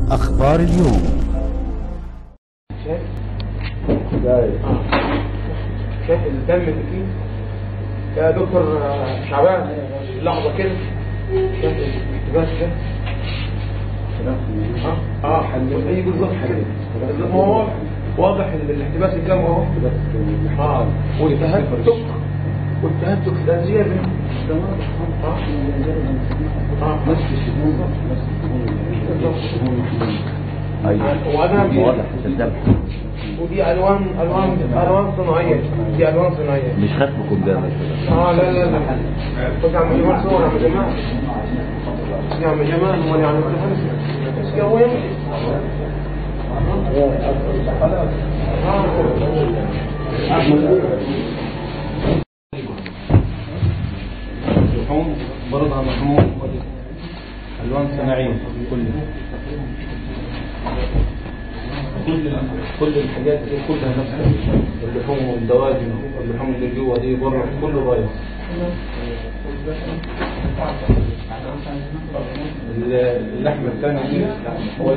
أخبار اليوم شايف؟ اه شايف الدم اللي فيه؟ يا دكتور آه، شعبان لحظة كده شايف الاحتباس ده؟ اه اه اي بالظبط كده ما هو واضح واضح ان الاحتباس الدم اهو اه والتهتك والتهتك ده زيادة اه اه وانا واضح في الدم ودي الوان الوان الوان صناعيه دي الوان صناعيه مش ختم قدامك اه لا لا لا خد يا عم جمال صور يا عم جمال يا عم جمال امال يا عم جمال بس يا هو يمشي لحوم برضها محموم الوان صناعيه كلها كل كل الحاجات دي كلها نفس اللحوم والدواجن واللحوم اللي جوه دي بره كله بايظ اللحمه الثانيه دي هو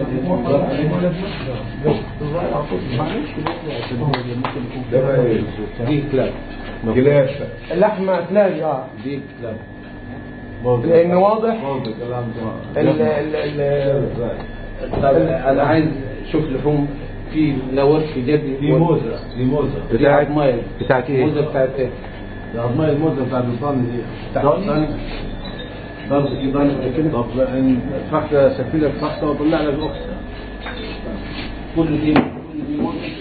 دي كلاب جلاش اللحمه تلاقي اه دي كلاب لان واضح برضه كلام ال ال ال طب انا عايز اشوف لحوم في لوش في جدي دي موزة دي موزة بتاعت مايل بتاعت ايه؟ موزه بتاعت ايه؟ الأضمية الموزة بتاعت الصاني دي بتاعت صاني؟ برضه في ضاني كده طب إن فتحت سفينة فتحت وطلع لك أختها كل دي كل دي موزه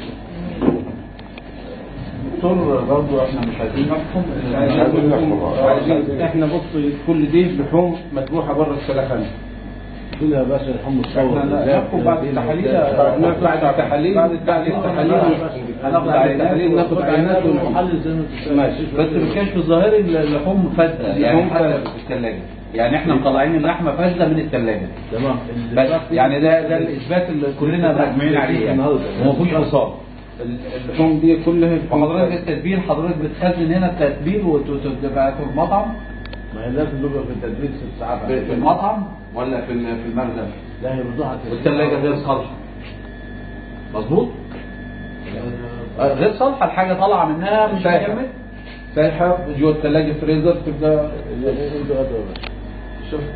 دكتور برضه احنا مش عايزين نحكم مش عايزين نحكم. عايزين احنا بص كل دي لحوم مذبوحه بره السلخانه كلها بس الحمص احنا نحكم بعد التحاليل بعد التحاليل بعد التحاليل هناخد بعد التحاليل ناخد عينات ونحلل زي ما انت ماشي بس بالكشف الظاهري اللحوم فاسده يعني اللحوم حتى فاسدة. في الثلاجه يعني احنا مطلعين اللحمه فاسده من الثلاجه تمام بس يعني ده ده الاثبات اللي كلنا مجمعين عليه يعني وما فيهوش اصابه اللحوم دي كلها وحضرتك التتبيل حضرتك بتخزن هنا التتبيل وتبقى في المطعم ما هي لازم تبقى في التدريب ست ساعات في المطعم ولا في في المخزن لا هي بتضحك والثلاجه غير صالحه مظبوط غير صالحه الحاجه طالعه منها مش سايحة. هتكمل سايحه جوه الثلاجه فريزر تبقى شوف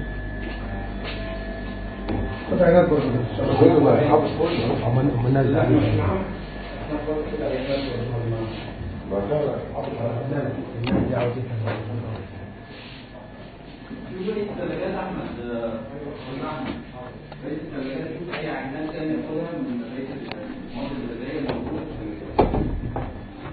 الثلاجات احمد بقيه الثلاجات شوف اي عينات ثانيه خدها من بقيه المواد الغذائيه الموجوده في الثلاجات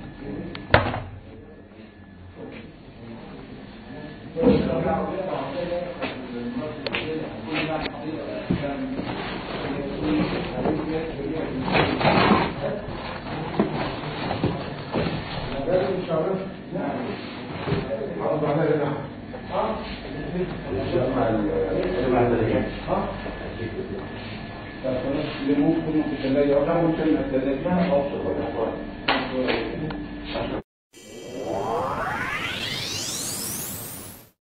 اللي ممكن في الثلاجه او ممكن الثلاجه